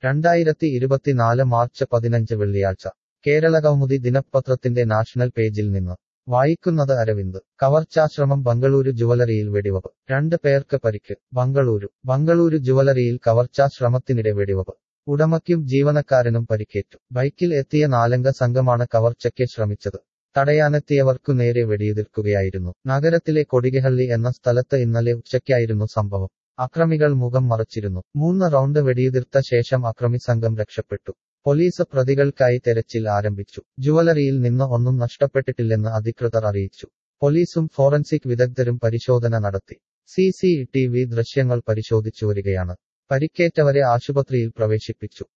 രണ്ടായിരത്തി ഇരുപത്തിനാല് മാർച്ച് പതിനഞ്ച് വെള്ളിയാഴ്ച കേരള കൗമുദി ദിനപത്രത്തിന്റെ നാഷണൽ പേജിൽ നിന്ന് വായിക്കുന്നത് അരവിന്ദ് കവർച്ചാശ്രമം ബംഗളൂരു ജുവലറിയിൽ വെടിവെപ്പ് രണ്ട് പേർക്ക് പരിക്ക് ബംഗളൂരു ബംഗളൂരു ജുവലറിയിൽ കവർച്ചാശ്രമത്തിനിടെ വെടിവെപ്പ് ഉടമയ്ക്കും ജീവനക്കാരനും പരിക്കേറ്റു ബൈക്കിൽ എത്തിയ നാലംഗ സംഘമാണ് കവർച്ചയ്ക്ക് ശ്രമിച്ചത് തടയാനെത്തിയവർക്കു നേരെ വെടിയുതിർക്കുകയായിരുന്നു നഗരത്തിലെ കൊടികഹള്ളി എന്ന സ്ഥലത്ത് ഇന്നലെ ഉച്ചയ്ക്കായിരുന്നു സംഭവം അക്രമികൾ മുഖം മറച്ചിരുന്നു മൂന്ന് റൗണ്ട് വെടിയുതിർത്ത ശേഷം അക്രമി സംഘം രക്ഷപ്പെട്ടു പോലീസ് പ്രതികൾക്കായി തെരച്ചിൽ ആരംഭിച്ചു ജുവലറിയിൽ നിന്ന് ഒന്നും നഷ്ടപ്പെട്ടിട്ടില്ലെന്ന് അധികൃതർ അറിയിച്ചു പോലീസും ഫോറൻസിക് വിദഗ്ധരും പരിശോധന നടത്തി സി സി ടി വി ദൃശ്യങ്ങൾ പരിശോധിച്ചു വരികയാണ് പരിക്കേറ്റവരെ ആശുപത്രിയിൽ പ്രവേശിപ്പിച്ചു